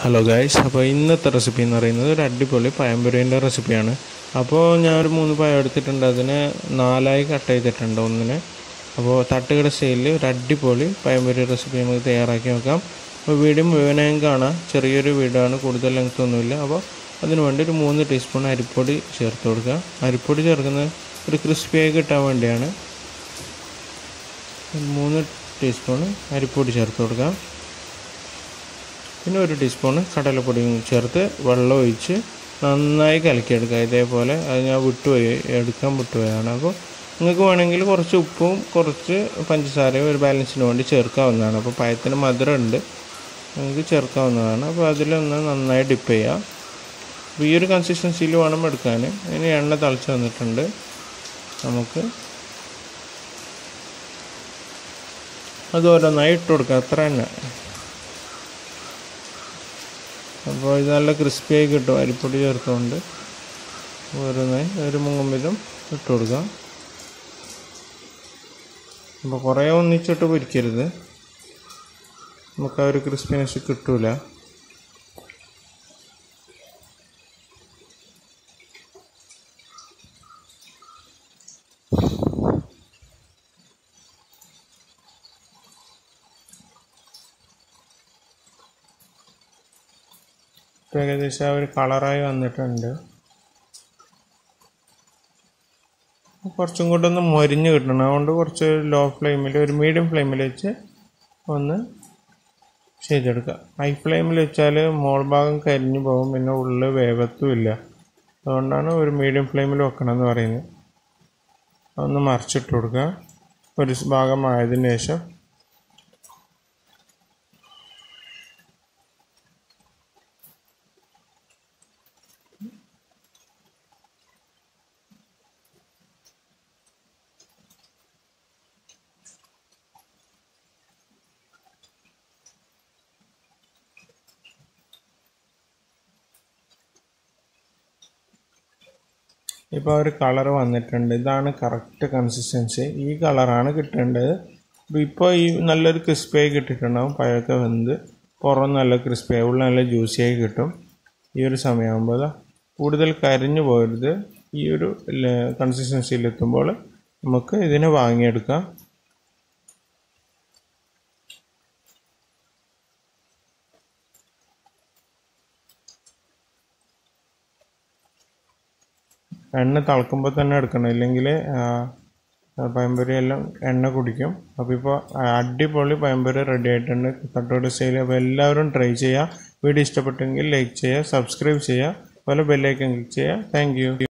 hello guys അപ്പോൾ ഇന്നത്തെ recipe എന്ന് പറയുന്നത് ഒരു അടിപൊളി പഴംപൊരിൻ്റെ റെസിപ്പിയാണ് അപ്പോൾ ഞാനൊരു മൂന്ന് പഴം എടുത്തിട്ടുണ്ട് അതിനെ നാലായി കട്ട് ചെയ്തിട്ടുണ്ട് ഒന്നിനെ അപ്പോൾ തട്ടുകട സ്റ്റൈലിൽ ഒരു അടിപൊളി പഴംപൊരി റെസിപ്പി നമുക്ക് തയ്യാറാക്കി നോക്കാം അപ്പോൾ വീഡിയോ മുഴുവനായും കാണാം ചെറിയൊരു വീഡിയോ ആണ് കൂടുതൽ ലെങ്ത് ഒന്നുമില്ല അപ്പോൾ അതിന് വേണ്ടി ഒരു മൂന്ന് ടീസ്പൂൺ അരിപ്പൊടി ചേർത്ത് കൊടുക്കുക അരിപ്പൊടി ചേർക്കുന്നത് ഒരു ക്രിസ്പിയായി കിട്ടാൻ വേണ്ടിയാണ് മൂന്ന് ടീസ്പൂൺ അരിപ്പൊടി ചേർത്ത് കൊടുക്കാം പിന്നെ ഒരു ടീസ്പൂണ് കടലപ്പൊടിയും ചേർത്ത് വെള്ളം ഒഴിച്ച് നന്നായി കലക്കിയെടുക്കുക ഇതേപോലെ അത് ഞാൻ വിട്ടുപോയി എടുക്കാൻ വിട്ടുപോയതാണ് അപ്പോൾ നിങ്ങൾക്ക് വേണമെങ്കിൽ കുറച്ച് ഉപ്പും കുറച്ച് പഞ്ചസാരയും ഒരു ബാലൻസിന് വേണ്ടി ചേർക്കാവുന്നതാണ് അപ്പോൾ പഴത്തിന് മധുരം ഉണ്ട് നിങ്ങൾക്ക് ചേർക്കാവുന്നതാണ് അപ്പോൾ അതിലൊന്ന് നന്നായി ഡിപ്പ് ചെയ്യുക അപ്പോൾ ഈ ഒരു കൺസിസ്റ്റൻസിയിൽ വേണം എടുക്കാൻ ഇനി എണ്ണ തളിച്ച് വന്നിട്ടുണ്ട് നമുക്ക് അത് ഓരോന്നായി ഇട്ട് കൊടുക്കുക അത്ര തന്നെ അപ്പോൾ ഇത് നല്ല ക്രിസ്പിയായി കിട്ടും അരിപ്പൊടി ചേർത്തുകൊണ്ട് ഓരോന്നായി ഒരു മുങ്ങും വിധം ഇട്ട് കൊടുക്കാം അപ്പോൾ കുറേ ഒന്നിച്ചിട്ട് പൊരിക്കരുത് നമുക്ക് ആ ഒരു ക്രിസ്പിനെസ് കിട്ടൂല ഇപ്പോൾ ഏകദേശം ആ ഒരു കളറായി വന്നിട്ടുണ്ട് കുറച്ചും കൂടെ ഒന്ന് മൊരിഞ്ഞ് കിട്ടണം അതുകൊണ്ട് കുറച്ച് ലോ ഫ്ലെയിമിൽ ഒരു മീഡിയം ഫ്ലെയിമിൽ വെച്ച് ഒന്ന് ചെയ്തെടുക്കുക ഹൈ ഫ്ലെയിമിൽ വെച്ചാൽ മോൾ ഭാഗം കരിഞ്ഞു പോകും പിന്നെ ഉള്ളിൽ വേഗത്തുമില്ല അതുകൊണ്ടാണ് ഒരു മീഡിയം ഫ്ലെയിമിൽ വെക്കണം എന്ന് പറയുന്നത് ഒന്ന് മറിച്ചിട്ട് കൊടുക്കുക ഒരു ഭാഗം ആയതിനു ശേഷം ഇപ്പോൾ ഒരു കളർ വന്നിട്ടുണ്ട് ഇതാണ് കറക്റ്റ് കൺസിസ്റ്റൻസി ഈ കളറാണ് കിട്ടേണ്ടത് അപ്പോൾ ഇപ്പോൾ ഈ നല്ലൊരു ക്രിസ്പിയായി കിട്ടിയിട്ടുണ്ടാവും പഴമൊക്കെ വെന്ത് പുറം നല്ല ക്രിസ്പിയായി ഉള്ള നല്ല ജ്യൂസിയായി കിട്ടും ഈ ഒരു സമയമാകുമ്പോൾ കൂടുതൽ കരിഞ്ഞു പോകരുത് ഈ ഒരു കൺസിസ്റ്റൻസിയിലെത്തുമ്പോൾ നമുക്ക് ഇതിനെ വാങ്ങിയെടുക്കാം എണ്ണ തിളക്കുമ്പോൾ തന്നെ എടുക്കണം ഇല്ലെങ്കിൽ പഴംപൊരി എല്ലാം എണ്ണ കുടിക്കും അപ്പോൾ ഇപ്പോൾ അടിപൊളി പഴംപൊരി റെഡി ആയിട്ടുണ്ട് തട്ടോട് സ്റ്റൈൽ അപ്പോൾ എല്ലാവരും ട്രൈ ചെയ്യുക വീഡിയോ ഇഷ്ടപ്പെട്ടെങ്കിൽ ലൈക്ക് ചെയ്യുക സബ്സ്ക്രൈബ് ചെയ്യുക അതുപോലെ ബെല്ലൈക്കൻ ക്ലിക്ക് ചെയ്യുക താങ്ക്